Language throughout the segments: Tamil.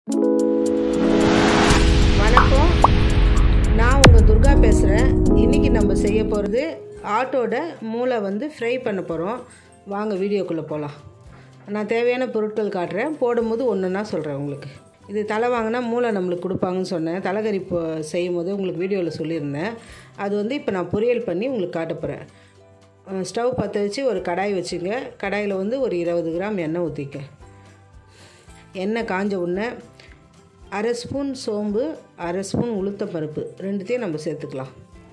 வணக்கம் நான் உங்கள் துர்கா பேசுகிறேன் இன்றைக்கி நம்ம செய்ய போகிறது ஆட்டோட மூளை வந்து ஃப்ரை பண்ண போகிறோம் வாங்க வீடியோக்குள்ளே போகலாம் நான் தேவையான பொருட்கள் காட்டுறேன் போடும்போது ஒன்றுன்னா சொல்கிறேன் உங்களுக்கு இது தலை வாங்கினா மூளை நம்மளுக்கு கொடுப்பாங்கன்னு சொன்னேன் தலைக்கறி இப்போ செய்யும் போது உங்களுக்கு வீடியோவில் சொல்லியிருந்தேன் அது வந்து இப்போ நான் பொரியல் பண்ணி உங்களுக்கு காட்ட போகிறேன் ஸ்டவ் பற்ற வச்சு ஒரு கடாய் வச்சுங்க கடாயில் வந்து ஒரு இருபது கிராம் எண்ணெய் ஊற்றிக்க எண்ணெய் காஞ்ச உடனே அரை ஸ்பூன் சோம்பு அரை ஸ்பூன் உளுத்தம் பருப்பு ரெண்டுத்தையும் நம்ம சேர்த்துக்கலாம்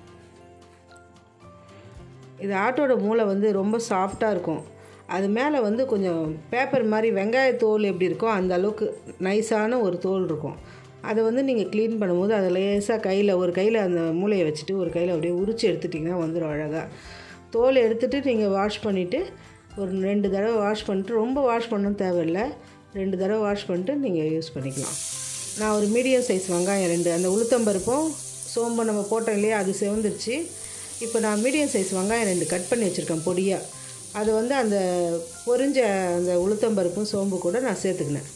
இது ஆட்டோட மூளை வந்து ரொம்ப சாஃப்டாக இருக்கும் அது மேலே வந்து கொஞ்சம் பேப்பர் மாதிரி வெங்காய தோல் எப்படி இருக்கோ அந்த அளவுக்கு நைஸான ஒரு தோல் இருக்கும் அதை வந்து நீங்கள் க்ளீன் பண்ணும்போது அதை லேசாக கையில் ஒரு கையில் அந்த மூளையை வச்சுட்டு ஒரு கையில் அப்படியே உரிச்சு எடுத்துட்டிங்கன்னா வந்துடும் அழகாக தோல் எடுத்துகிட்டு நீங்கள் வாஷ் பண்ணிவிட்டு ஒரு ரெண்டு தடவை வாஷ் பண்ணிட்டு ரொம்ப வாஷ் பண்ணணும் தேவையில்லை ரெண்டு தடவை வாஷ் பண்ணிட்டு நீங்கள் யூஸ் பண்ணிக்கலாம் நான் ஒரு மீடியம் சைஸ் வெங்காயம் ரெண்டு அந்த உளுத்தம்பருப்பும் சோம்பு நம்ம போட்டோம் இல்லையா அது செவந்துருச்சு இப்போ நான் மீடியம் சைஸ் வெங்காயம் ரெண்டு கட் பண்ணி வச்சுருக்கேன் பொடியாக அது வந்து அந்த பொரிஞ்ச அந்த உளுத்தம்பருப்பும் சோம்பு கூட நான் சேர்த்துக்கினேன்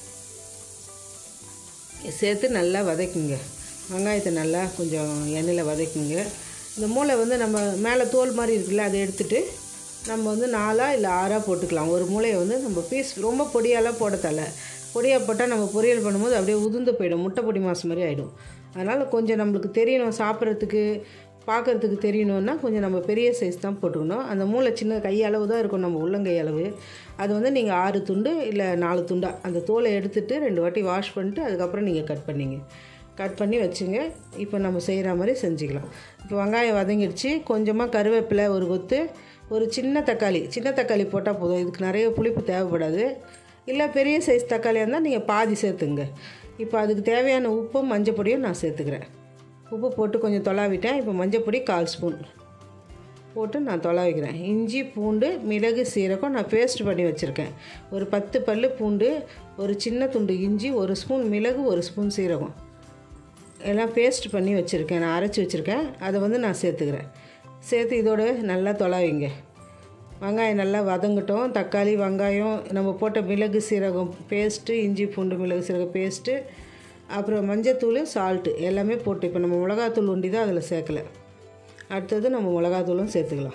சேர்த்து நல்லா வதக்குங்க வெங்காயத்தை நல்லா கொஞ்சம் எண்ணெயில் வதக்குங்க இந்த மூளை வந்து நம்ம மேலே தோல் மாதிரி இருக்குல்ல அதை எடுத்துகிட்டு நம்ம வந்து நாலாக இல்லை ஆறாக போட்டுக்கலாம் ஒரு மூளையை வந்து நம்ம பீஸ் ரொம்ப பொடியாலாம் போட தலை பொடியாக போட்டால் நம்ம பொரியல் பண்ணும்போது அப்படியே உதிர்ந்து போயிடும் முட்டை பொடி மாசு மாதிரி ஆகிடும் அதனால் கொஞ்சம் நம்மளுக்கு தெரியணும் சாப்பிட்றதுக்கு பார்க்குறதுக்கு தெரியணுன்னா கொஞ்சம் நம்ம பெரிய சைஸ் தான் போட்டுக்கணும் அந்த மூளை சின்ன கையளவு தான் இருக்கும் நம்ம உள்ளங்கை அளவு அது வந்து நீங்கள் ஆறு துண்டு இல்லை நாலு துண்டாக அந்த தோலை எடுத்துகிட்டு ரெண்டு வாட்டி வாஷ் பண்ணிட்டு அதுக்கப்புறம் நீங்கள் கட் பண்ணிங்க கட் பண்ணி வச்சுங்க இப்போ நம்ம செய்கிற மாதிரி செஞ்சுக்கலாம் இப்போ வெங்காயம் வதங்கிடுச்சு கொஞ்சமாக கருவேப்பிலை ஒரு கொத்து ஒரு சின்ன தக்காளி சின்ன தக்காளி போட்டால் போதும் இதுக்கு நிறைய புளிப்பு தேவைப்படாது இல்லை பெரிய சைஸ் தக்காளியாக இருந்தால் நீங்கள் பாதி சேர்த்துங்க இப்போ அதுக்கு தேவையான உப்பும் மஞ்சள் பொடியும் நான் சேர்த்துக்கிறேன் உப்பு போட்டு கொஞ்சம் தொலாவிட்டேன் இப்போ மஞ்சள் பொடி கால் ஸ்பூன் போட்டு நான் தொலாவிக்கிறேன் இஞ்சி பூண்டு மிளகு சீரகம் நான் பேஸ்ட் பண்ணி வச்சுருக்கேன் ஒரு பத்து பல் பூண்டு ஒரு சின்ன துண்டு இஞ்சி ஒரு ஸ்பூன் மிளகு ஒரு ஸ்பூன் சீரகம் எல்லாம் பேஸ்ட் பண்ணி வச்சுருக்கேன் நான் அரைச்சி வச்சுருக்கேன் அதை வந்து நான் சேர்த்துக்கிறேன் சேர்த்து இதோட நல்லா தொலாவிங்க வெங்காயம் நல்லா வதங்கட்டும் தக்காளி வெங்காயம் நம்ம போட்ட மிளகு சீரகம் பேஸ்ட்டு இஞ்சி பூண்டு மிளகு சீரகம் பேஸ்ட்டு அப்புறம் மஞ்சத்தூள் சால்ட்டு எல்லாமே போட்டு இப்போ நம்ம மிளகாத்தூள் ஒண்டி தான் அதில் சேர்க்கலை அடுத்தது நம்ம மிளகாத்தூளும் சேர்த்துக்கலாம்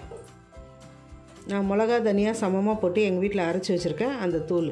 நான் மிளகா தனியாக சமமாக போட்டு எங்கள் வீட்டில் அரைச்சி வச்சுருக்கேன் அந்த தூள்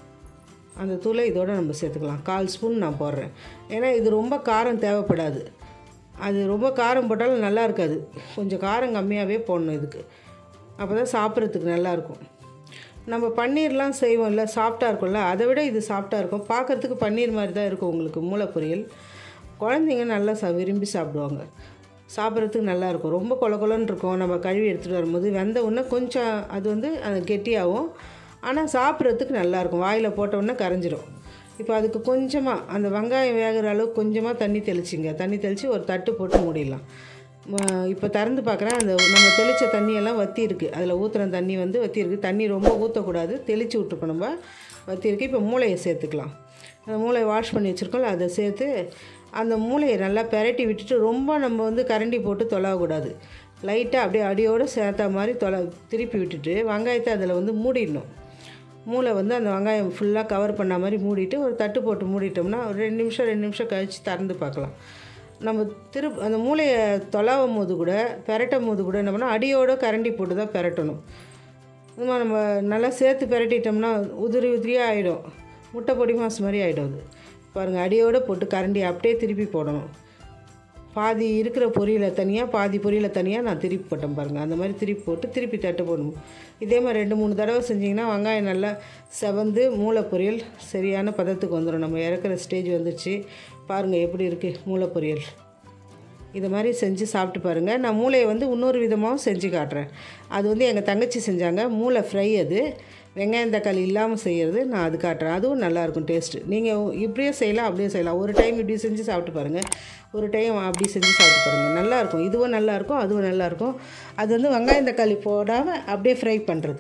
அந்த தூளை இதோட நம்ம சேர்த்துக்கலாம் கால் ஸ்பூன் நான் போடுறேன் ஏன்னா இது ரொம்ப காரம் தேவைப்படாது அது ரொம்ப காரம் போட்டாலும் நல்லா இருக்காது கொஞ்சம் காரம் கம்மியாகவே போடணும் இதுக்கு அப்போ தான் சாப்பிட்றதுக்கு நல்லாயிருக்கும் நம்ம பன்னீர்லாம் செய்வோம்ல சாஃப்டாக இருக்கும்ல அதை விட இது சாஃப்டாக இருக்கும் பார்க்குறதுக்கு பன்னீர் மாதிரி தான் இருக்கும் உங்களுக்கு மூளை பொரியல் குழந்தைங்க நல்லா சா விரும்பி சாப்பிடுவாங்க சாப்பிட்றதுக்கு நல்லாயிருக்கும் ரொம்ப கொல கொலன்னு இருக்கும் நம்ம கழுவி எடுத்துகிட்டு வரும்போது வெந்த உடனே கொஞ்சம் அது வந்து அது கெட்டியாகும் ஆனால் சாப்பிட்றதுக்கு நல்லாயிருக்கும் வாயில் போட்ட உடனே கரைஞ்சிரும் இப்போ அதுக்கு கொஞ்சமாக அந்த வெங்காயம் வேகிற அளவுக்கு கொஞ்சமாக தண்ணி தெளிச்சிங்க தண்ணி தெளித்து ஒரு தட்டு போட்டு மூடிடலாம் இப்போ திறந்து பார்க்குறேன் அந்த நம்ம தெளித்த தண்ணியெல்லாம் வற்றி இருக்குது அதில் ஊற்றுற தண்ணி வந்து வற்றி இருக்குது தண்ணி ரொம்ப ஊற்றக்கூடாது தெளித்து விட்ருக்கோம் நம்ம வற்றி இருக்குது இப்போ மூளையை சேர்த்துக்கலாம் அந்த மூளையை வாஷ் பண்ணி வச்சுருக்கோம்ல அதை சேர்த்து அந்த மூளையை நல்லா பெரட்டி விட்டுட்டு ரொம்ப நம்ம வந்து கரண்டி போட்டு தொலாவக்கூடாது லைட்டாக அப்படியே அடியோடு சேர்த்த மாதிரி தொலை திருப்பி விட்டுட்டு வெங்காயத்தை அதில் வந்து மூடிடணும் மூளை வந்து அந்த வெங்காயம் ஃபுல்லாக கவர் பண்ண மாதிரி மூடிட்டு ஒரு தட்டு போட்டு மூடிட்டோம்னா ஒரு ரெண்டு நிமிஷம் ரெண்டு நிமிஷம் கழித்து திறந்து பார்க்கலாம் நம்ம திரு அந்த மூளையை தொலாவும் போது கூட பெரட்டும் போது கூட என்ன பண்ணால் அடியோட கரண்டி போட்டு தான் பெரட்டணும் இதுமா நம்ம நல்லா சேர்த்து பெரட்டிட்டோம்னா உதிரி உதிரியாக ஆகிடும் முட்டை பொடி மாசு மாதிரி ஆகிடும் அது பாருங்கள் அடியோடு போட்டு கரண்டி அப்படியே திருப்பி போடணும் பாதி இருக்கிற பொரியலை தனியாக பாதி பொரியலை தனியாக நான் திருப்பி போட்டேன் பாருங்கள் அந்த மாதிரி திருப்பி போட்டு திருப்பி தட்டு போடணும் இதே மாதிரி ரெண்டு மூணு தடவை செஞ்சிங்கன்னா வெங்காயம் நல்லா செவந்து மூளை பொரியல் சரியான பதத்துக்கு வந்துடும் நம்ம இறக்குற ஸ்டேஜ் வந்துடுச்சு பாருங்கள் எப்படி இருக்குது மூளை பொரியல் இது மாதிரி செஞ்சு சாப்பிட்டு பாருங்கள் நான் மூளையை வந்து இன்னொரு விதமாகவும் செஞ்சு காட்டுறேன் அது வந்து எங்கள் தங்கச்சி செஞ்சாங்க மூளை ஃப்ரை அது வெங்காயம் தக்காளி இல்லாமல் செய்கிறது நான் அது காட்டுறேன் அதுவும் நல்லாயிருக்கும் டேஸ்ட்டு நீங்கள் இப்படியே செய்யலாம் அப்படியே செய்யலாம் ஒரு டைம் இப்படி செஞ்சு சாப்பிட்டு பாருங்கள் ஒரு டைம் அப்படி செஞ்சு சாப்பிட்டு பாருங்கள் நல்லாயிருக்கும் இதுவும் நல்லாயிருக்கும் அதுவும் நல்லாயிருக்கும் அது வந்து வெங்காயம் தக்காளி போடாமல் அப்படியே ஃப்ரை பண்ணுறது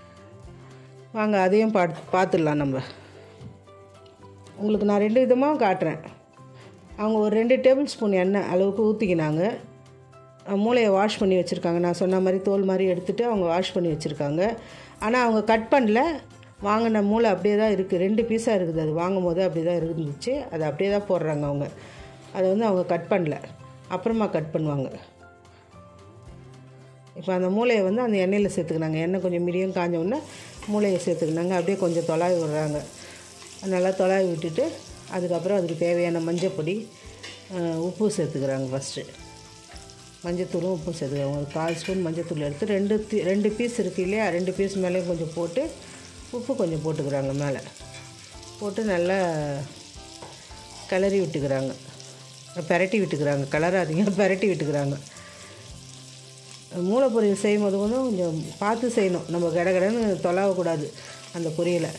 வாங்க அதையும் பா பார்த்துடலாம் நம்ம உங்களுக்கு நான் ரெண்டு விதமாக காட்டுறேன் அவங்க ஒரு ரெண்டு டேபிள் ஸ்பூன் எண்ணெய் அளவுக்கு ஊற்றிக்கினாங்க மூளையை வாஷ் பண்ணி வச்சுருக்காங்க நான் சொன்ன மாதிரி தோல் மாதிரி எடுத்துகிட்டு அவங்க வாஷ் பண்ணி வச்சுருக்காங்க ஆனால் அவங்க கட் பண்ணல வாங்கின மூளை அப்படியே தான் இருக்குது ரெண்டு பீஸாக இருக்குது அது வாங்கும் போது அப்படியே தான் இருந்துச்சு அது அப்படியே தான் போடுறாங்க அவங்க அதை வந்து அவங்க கட் பண்ணல அப்புறமா கட் பண்ணுவாங்க இப்போ அந்த மூளையை வந்து அந்த எண்ணெயில் சேர்த்துக்கினாங்க எண்ணெய் கொஞ்சம் மீடியம் காஞ்ச உடனே மூளையை சேர்த்துக்கினாங்க அப்படியே கொஞ்சம் தொலாவி விடுறாங்க நல்லா தொலாவி விட்டுட்டு அதுக்கப்புறம் அதுக்கு தேவையான மஞ்சள் பொடி அஹ், உப்பு சேர்த்துக்கிறாங்க ஃபஸ்ட்டு மஞ்சத்தூளும் உப்பும் சேர்த்துக்கிறாங்க ஒரு கால் ஸ்பூன் மஞ்சத்தூள் எடுத்து ரெண்டு தி- ரெண்டு பீஸ் இருக்கு இல்லையா ரெண்டு பீஸ் மேலேயும் கொஞ்சம் போட்டு உப்பு கொஞ்சம் போட்டுக்கிறாங்க மேலே போட்டு நல்லா கிளறி விட்டுக்கிறாங்க பெரட்டி விட்டுக்கிறாங்க கிளறாதீங்க பெரட்டி விட்டுக்கிறாங்க மூளை பொரியல் செய்யும் போது வந்து கொஞ்சம் பார்த்து செய்யணும் நம்ம கடகடன்னு தொலாவக்கூடாது அந்த பொரியலை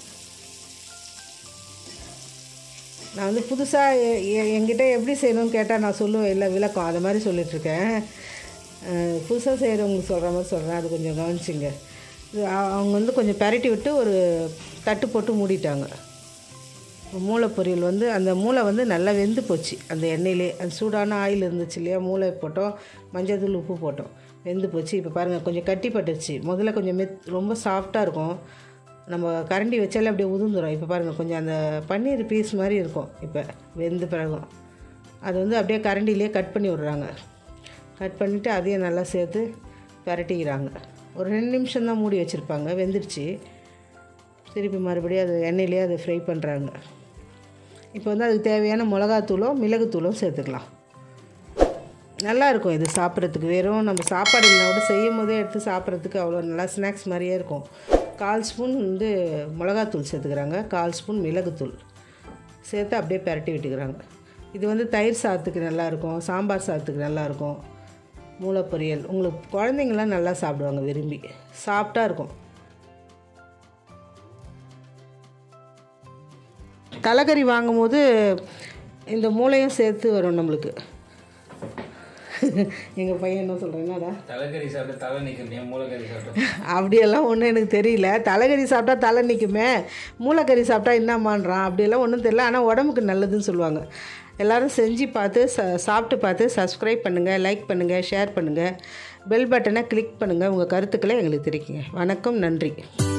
நான் வந்து புதுசாக என்கிட்ட எப்படி செய்யணும்னு கேட்டால் நான் சொல்லுவேன் இல்லை விளக்கம் அது மாதிரி சொல்லிகிட்ருக்கேன் புதுசாக செய்கிறவங்களுக்கு சொல்கிற மாதிரி சொல்கிறேன் அது கொஞ்சம் கவனிச்சிங்க இது அ- அவங்க வந்து கொஞ்சம் பெரட்டி விட்டு ஒரு தட்டு போட்டு மூடிட்டாங்க மூளை பொரியல் வந்து அந்த மூளை வந்து நல்லா வெந்து போச்சு அந்த எண்ணெயிலே அந்த சூடான ஆயில் இருந்துச்சு இல்லையா மூளை போட்டோம் மஞ்சள் தூள் உப்பு போட்டோம் வெந்து போச்சு இப்போ பாருங்கள் கொஞ்சம் கட்டி பட்டுருச்சு முதல்ல கொஞ்சம் மெத் ரொம்ப சாஃப்டாக இருக்கும் நம்ம கரண்டி வச்சாலே அப்படியே உதிர்ந்துடும் இப்போ பாருங்கள் கொஞ்சம் அந்த பன்னீர் பீஸ் மாதிரி இருக்கும் இப்போ வெந்து பிறகும் அது வந்து அப்படியே கரண்டிலே கட் பண்ணி விட்றாங்க கட் பண்ணிவிட்டு அதையும் நல்லா சேர்த்து பிரட்டிக்கிறாங்க ஒரு ரெண்டு நிமிஷம் தான் மூடி வச்சுருப்பாங்க வெந்துடுச்சு திருப்பி மறுபடியும் அது எண்ணெயிலே அதை ஃப்ரை பண்ணுறாங்க இப்போ வந்து அதுக்கு தேவையான மிளகாத்தூளும் மிளகுத்தூளும் சேர்த்துக்கலாம் நல்லா இருக்கும் இது சாப்பிட்றதுக்கு வெறும் நம்ம சாப்பாடு இல்லைனா கூட செய்யும் போதே எடுத்து சாப்பிட்றதுக்கு அவ்வளோ நல்லா ஸ்நாக்ஸ் மாதிரியே இருக்கும் கால் ஸ்பூன் வந்து மிளகாத்தூள் சேர்த்துக்கிறாங்க கால் ஸ்பூன் மிளகுத்தூள் சேர்த்து அப்படியே பிரட்டி விட்டுக்கிறாங்க இது வந்து தயிர் சாதத்துக்கு நல்லாயிருக்கும் சாம்பார் சாதத்துக்கு நல்லாயிருக்கும் மூளை பொரியல் உங்களுக்கு குழந்தைங்களாம் நல்லா சாப்பிடுவாங்க விரும்பி சாஃப்டாக இருக்கும் தலைக்கறி வாங்கும்போது இந்த மூளையும் சேர்த்து வரும் நம்மளுக்கு எங்கள் பையன் என்ன சொல்கிறேன் என்னடா தலைக்கறி சாப்பிட்டு தலை நிற்கும் மூளைக்கறி சாப்பிட்டு அப்படியெல்லாம் ஒன்றும் எனக்கு தெரியல தலைக்கறி சாப்பிட்டா தலை நிற்குமே மூளைக்கறி சாப்பிட்டா என்னம்மான்றான் அப்படியெல்லாம் ஒன்றும் தெரியல ஆனால் உடம்புக்கு நல்லதுன்னு சொல்லுவாங்க எல்லாரும் செஞ்சு பார்த்து ச சாப்பிட்டு பார்த்து சப்ஸ்கிரைப் பண்ணுங்கள் லைக் பண்ணுங்கள் ஷேர் பண்ணுங்கள் பெல் பட்டனை கிளிக் பண்ணுங்கள் உங்கள் கருத்துக்களை எங்களுக்கு தெரிவிக்குங்க வணக்கம் நன்றி